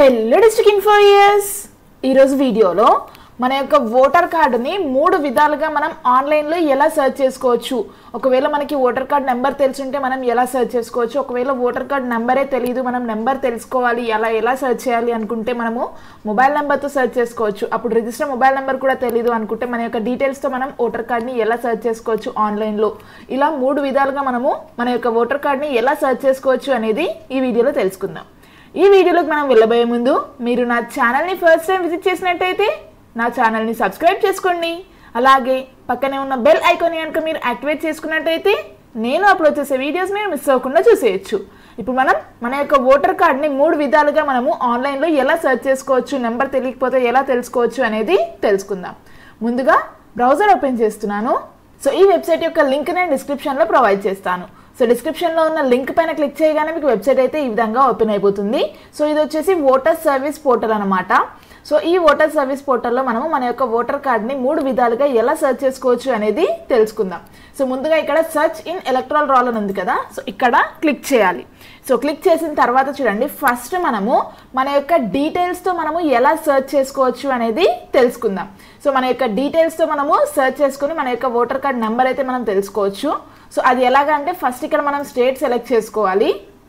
hello district info years ఈరోజు వీడియోలో మన యొక్క ఓటర్ కార్డుని మూడు విధాలుగా మనం ఆన్లైన్లో ఎలా సెర్చ్ చేసుకోవచ్చు ఒకవేళ మనకి ఓటర్ కార్డ్ నెంబర్ తెలుసుంటే మనం ఎలా సెర్చ్ చేసుకోవచ్చు ఒకవేళ ఓటర్ కార్డ్ నెంబరే తెలియదు మనం నెంబర్ తెలుసుకోవాలి ఎలా ఎలా సెర్చ్ చేయాలి అనుకుంటే మనము మొబైల్ నెంబర్తో సెర్చ్ చేసుకోవచ్చు అప్పుడు రిజిస్టర్ మొబైల్ నెంబర్ కూడా తెలియదు అనుకుంటే మన యొక్క డీటెయిల్స్తో మనం ఓటర్ కార్డ్ని ఎలా సెర్చ్ చేసుకోవచ్చు ఆన్లైన్లో ఇలా మూడు విధాలుగా మనము మన యొక్క ఓటర్ కార్డ్ని ఎలా సెర్చ్ చేసుకోవచ్చు అనేది ఈ వీడియోలో తెలుసుకుందాం ఈ వీడియోలోకి మనం వెళ్ళబోయే ముందు మీరు నా ఛానల్ని ఫస్ట్ టైం విజిట్ చేసినట్టయితే నా ఛానల్ని సబ్స్క్రైబ్ చేసుకోండి అలాగే పక్కనే ఉన్న బెల్ ఐకాన్ కనుక మీరు యాక్టివేట్ చేసుకున్నట్టయితే నేను అప్లోడ్ చేసే వీడియోస్ మీరు మిస్ అవ్వకుండా చూసేయచ్చు ఇప్పుడు మనం మన యొక్క ఓటర్ కార్డ్ని మూడు విధాలుగా మనము ఆన్లైన్లో ఎలా సెర్చ్ చేసుకోవచ్చు నెంబర్ తెలియకపోతే ఎలా తెలుసుకోవచ్చు అనేది తెలుసుకుందాం ముందుగా బ్రౌజర్ ఓపెన్ చేస్తున్నాను సో ఈ వెబ్సైట్ యొక్క లింక్ నేను డిస్క్రిప్షన్లో ప్రొవైడ్ చేస్తాను సో డిస్క్రిప్షన్లో ఉన్న లింక్ పైన క్లిక్ చేయగానే మీకు వెబ్సైట్ అయితే ఈ విధంగా ఓపెన్ అయిపోతుంది సో ఇది వచ్చేసి ఓటర్ సర్వీస్ పోర్టల్ అనమాట సో ఈ ఓటర్ సర్వీస్ పోర్టల్లో మనము మన యొక్క ఓటర్ కార్డ్ని మూడు విధాలుగా ఎలా సెర్చ్ చేసుకోవచ్చు అనేది తెలుసుకుందాం సో ముందుగా ఇక్కడ సెర్చ్ ఇన్ ఎలక్ట్రల్ రోల్ అని ఉంది కదా సో ఇక్కడ క్లిక్ చేయాలి సో క్లిక్ చేసిన తర్వాత చూడండి ఫస్ట్ మనము మన యొక్క డీటెయిల్స్తో మనము ఎలా సెర్చ్ చేసుకోవచ్చు అనేది తెలుసుకుందాం సో మన యొక్క డీటెయిల్స్తో మనము సెర్చ్ చేసుకుని మన యొక్క ఓటర్ కార్డ్ నెంబర్ అయితే మనం తెలుసుకోవచ్చు సో అది ఎలాగంటే ఫస్ట్ ఇక్కడ మనం స్టేట్ సెలెక్ట్ చేసుకోవాలి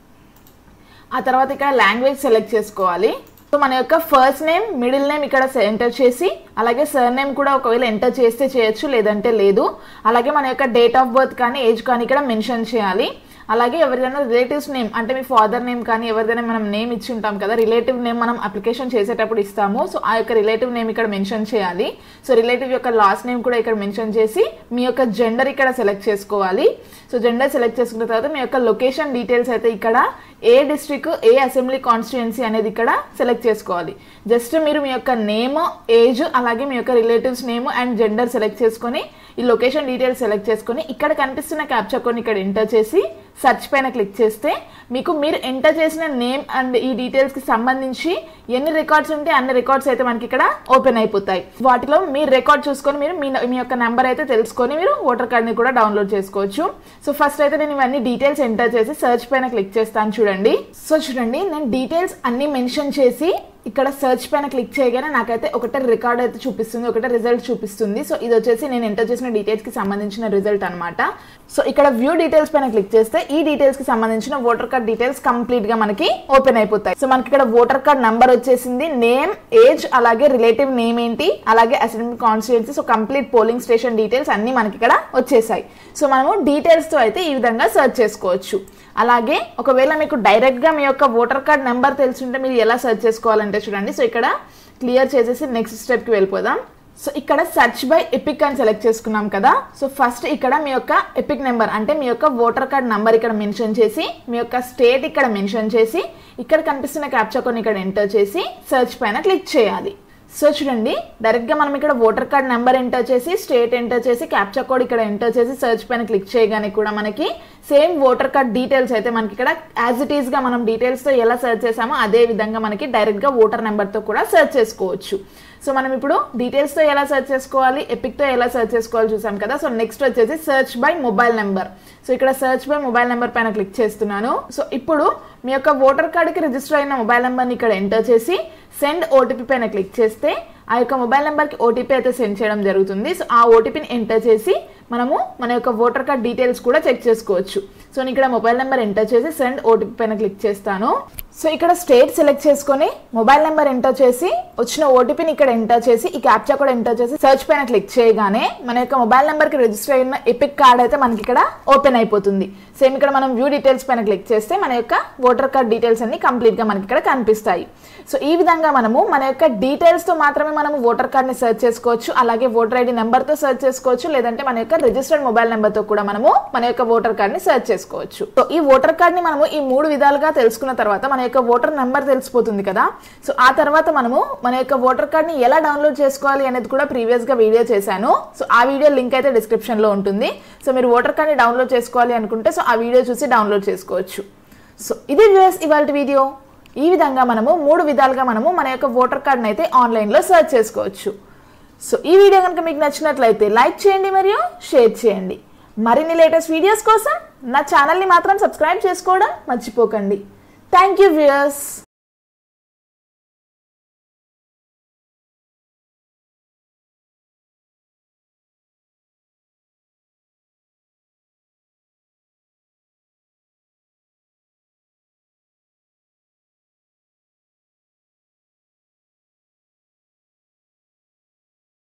ఆ తర్వాత ఇక్కడ లాంగ్వేజ్ సెలెక్ట్ చేసుకోవాలి సో మన యొక్క ఫస్ట్ నేమ్ మిడిల్ నేమ్ ఇక్కడ ఎంటర్ చేసి అలాగే సర్ నేమ్ కూడా ఒకవేళ ఎంటర్ చేస్తే చేయొచ్చు లేదంటే లేదు అలాగే మన యొక్క డేట్ ఆఫ్ బర్త్ కానీ ఏజ్ కానీ ఇక్కడ మెన్షన్ చేయాలి అలాగే ఎవరిదైనా రిలేటివ్స్ నేమ్ అంటే మీ ఫాదర్ నేమ్ కానీ ఎవరిదైనా మనం నేమ్ ఇచ్చి ఉంటాం కదా రిలేటివ్ నేమ్ మనం అప్లికేషన్ చేసేటప్పుడు ఇస్తాము సో ఆ యొక్క రిలేటివ్ నేమ్ ఇక్కడ మెన్షన్ చేయాలి సో రిలేటివ్ యొక్క లాస్ట్ నేమ్ కూడా ఇక్కడ మెన్షన్ చేసి మీ యొక్క జెండర్ ఇక్కడ సెలెక్ట్ చేసుకోవాలి సో జెండర్ సెలెక్ట్ చేసుకున్న తర్వాత మీ యొక్క లొకేషన్ డీటెయిల్స్ అయితే ఇక్కడ ఏ డిస్ట్రిక్ట్ ఏ అసెంబ్లీ కాన్స్టిట్యుయెన్సీ అనేది ఇక్కడ సెలెక్ట్ చేసుకోవాలి జస్ట్ మీరు మీ యొక్క నేమ్ ఏజ్ అలాగే మీ యొక్క relatives name and gender select చేసుకొని ఈ లొకేషన్ డీటెయిల్స్ సెలెక్ట్ చేసుకొని ఇక్కడ కనిపిస్తున్న క్యాప్చర్ కొన్ని ఇక్కడ ఎంటర్ చేసి సెర్చ్ పైన క్లిక్ చేస్తే మీకు మీరు ఎంటర్ చేసిన నేమ్ అండ్ ఈ డీటెయిల్స్కి సంబంధించి ఎన్ని రికార్డ్స్ ఉంటే అన్ని రికార్డ్స్ అయితే మనకి ఇక్కడ ఓపెన్ అయిపోతాయి వాటిలో మీరు రికార్డ్ చూసుకొని మీరు మీ మీ యొక్క నెంబర్ అయితే తెలుసుకొని మీరు ఓటర్ కార్డ్ని కూడా డౌన్లోడ్ చేసుకోవచ్చు సో ఫస్ట్ అయితే నేను ఇవన్నీ డీటెయిల్స్ ఎంటర్ చేసి సెర్చ్ పైన క్లిక్ చేస్తాను చూడండి సో చూడండి నేను డీటెయిల్స్ అన్ని మెన్షన్ చేసి ఇక్కడ సెర్చ్ పైన క్లిక్ చేయగానే నాకైతే ఒకటే రికార్డ్ అయితే చూపిస్తుంది ఒకటే రిజల్ట్ చూపిస్తుంది సో ఇది వచ్చేసి నేను ఎంటర్ చేసిన డీటెయిల్స్కి సంబంధించిన రిజల్ట్ అనమాట సో ఇక్కడ వ్యూ డీటెయిల్స్ పైన క్లిక్ చేస్తే ఈ డీటెయిల్స్కి సంబంధించిన ఓటర్ కార్డ్ డీటెయిల్స్ కంప్లీట్గా మనకి ఓపెన్ అయిపోతాయి సో మనకి ఇక్కడ ఓటర్ కార్డ్ నంబర్ వచ్చేసింది నేమ్ ఏజ్ అలాగే రిలేటివ్ నేమ్ ఏంటి అలాగే assembly constituency so complete polling station details అన్ని మనకి ఇక్కడ వచ్చేసాయి సో మనము డీటెయిల్స్తో అయితే ఈ విధంగా సెర్చ్ చేసుకోవచ్చు అలాగే ఒకవేళ మీకు డైరెక్ట్గా మీ యొక్క ఓటర్ కార్డ్ నెంబర్ తెలుసుంటే మీరు ఎలా సెర్చ్ చేసుకోవాలంటే చూడండి సో ఇక్కడ క్లియర్ చేసేసి నెక్స్ట్ స్టెప్కి వెళ్ళిపోదాం సో ఇక్కడ సెర్చ్ బై ఎపిక్ అని సెలెక్ట్ చేసుకున్నాం కదా సో ఫస్ట్ ఇక్కడ మీ యొక్క ఎపిక్ నెంబర్ అంటే మీ యొక్క ఓటర్ కార్డ్ నెంబర్ ఇక్కడ మెన్షన్ చేసి మీ యొక్క స్టేట్ ఇక్కడ మెన్షన్ చేసి ఇక్కడ కనిపిస్తున్న క్యాప్చర్ కొన్ని ఇక్కడ ఎంటర్ చేసి సెర్చ్ పైన క్లిక్ చేయాలి సో చూడండి డైరెక్ట్గా మనం ఇక్కడ ఓటర్ కార్డ్ నెంబర్ ఎంటర్ చేసి స్టేట్ ఎంటర్ చేసి క్యాప్చర్ కోడ్ ఇక్కడ ఎంటర్ చేసి సెర్చ్ పైన క్లిక్ చేయగానే కూడా మనకి సేమ్ ఓటర్ కార్డ్ డీటెయిల్స్ అయితే మనకి ఇక్కడ యాజ్ ఇట్ ఈస్గా మనం డీటెయిల్స్తో ఎలా సెర్చ్ చేసామో అదే విధంగా మనకి డైరెక్ట్గా ఓటర్ నెంబర్తో కూడా సెర్చ్ చేసుకోవచ్చు సో మనం ఇప్పుడు డీటెయిల్స్తో ఎలా సెర్చ్ చేసుకోవాలి ఎపిక్తో ఎలా సెర్చ్ చేసుకోవాలి చూసాం కదా సో నెక్స్ట్ వచ్చేసి search by mobile number so ఇక్కడ సెర్చ్ బై మొబైల్ నెంబర్ పైన క్లిక్ చేస్తున్నాను సో ఇప్పుడు మీ యొక్క ఓటర్ కార్డుకి రిజిస్టర్ అయిన మొబైల్ నెంబర్ని ఇక్కడ ఎంటర్ చేసి సెండ్ ఓటీపీ పైన క్లిక్ చేస్తే ఆ యొక్క మొబైల్ నెంబర్కి ఓటీపీ అయితే సెండ్ చేయడం జరుగుతుంది సో ఆ ఓటీపీని ఎంటర్ చేసి మనము మన యొక్క ఓటర్ కార్డ్ డీటెయిల్స్ కూడా చెక్ చేసుకోవచ్చు సో నేను ఇక్కడ మొబైల్ నెంబర్ ఎంటర్ చేసి సెండ్ ఓటీపీ పైన క్లిక్ చేస్తాను సో ఇక్కడ స్టేట్ సెలెక్ట్ చేసుకొని మొబైల్ నెంబర్ ఎంటర్ చేసి వచ్చిన ఓటీపీని ఇక్కడ ఎంటర్ చేసి ఈ క్యాప్చా కూడా ఎంటర్ చేసి సెర్చ్ పైన క్లిక్ చేయగానే మన యొక్క మొబైల్ నెంబర్కి రిజిస్టర్ అయిన ఎపిక్ కార్డ్ అయితే మనకి ఇక్కడ ఓపెన్ అయిపోతుంది సేమ్ ఇక్కడ మనం వ్యూ డీటెయిల్స్ పైన క్లిక్ చేస్తే మన యొక్క ఓటర్ కార్డ్ డీటెయిల్స్ అన్ని కంప్లీట్గా మనకి ఇక్కడ కనిపిస్తాయి సో ఈ విధంగా మనము మన యొక్క డీటెయిల్స్తో మాత్రమే మనము ఓటర్ కార్డ్ని సెర్చ్ చేసుకోవచ్చు అలాగే ఓటర్ ఐడి నెంబర్తో సెర్చ్ చేసుకోవచ్చు లేదంటే మన యొక్క రిజిస్టర్డ్ మొబైల్ నెంబర్తో కూడా మనము మన యొక్క ఓటర్ కార్డ్ని సెర్చ్ చేసుకోవచ్చు సో ఈ ఓటర్ కార్డ్ని మనము ఈ మూడు విధాలుగా తెలుసుకున్న తర్వాత మన యొక్క ఓటర్ నెంబర్ తెలిసిపోతుంది కదా సో ఆ తర్వాత మనము మన యొక్క ఓటర్ కార్డ్ని ఎలా డౌన్లోడ్ చేసుకోవాలి అనేది కూడా ప్రీవియస్గా వీడియో చేశాను సో ఆ వీడియో లింక్ అయితే డిస్క్రిప్షన్లో ఉంటుంది సో మీరు ఓటర్ కార్డ్ని డౌన్లోడ్ చేసుకోవాలి అనుకుంటే సో ఆ వీడియో చూసి డౌన్లోడ్ చేసుకోవచ్చు సో ఇది వ్యూస్ ఇవాళ వీడియో ఈ విధంగా మనము మూడు విధాలుగా మనము మన యొక్క ఓటర్ కార్డ్ని అయితే ఆన్లైన్లో సెర్చ్ చేసుకోవచ్చు సో ఈ వీడియో కనుక మీకు నచ్చినట్లయితే లైక్ చేయండి మరియు షేర్ చేయండి మరిన్ని లేటెస్ట్ వీడియోస్ కోసం నా ఛానల్ని మాత్రం సబ్స్క్రైబ్ చేసుకోవడం మర్చిపోకండి థ్యాంక్ యూ వ్యూయర్స్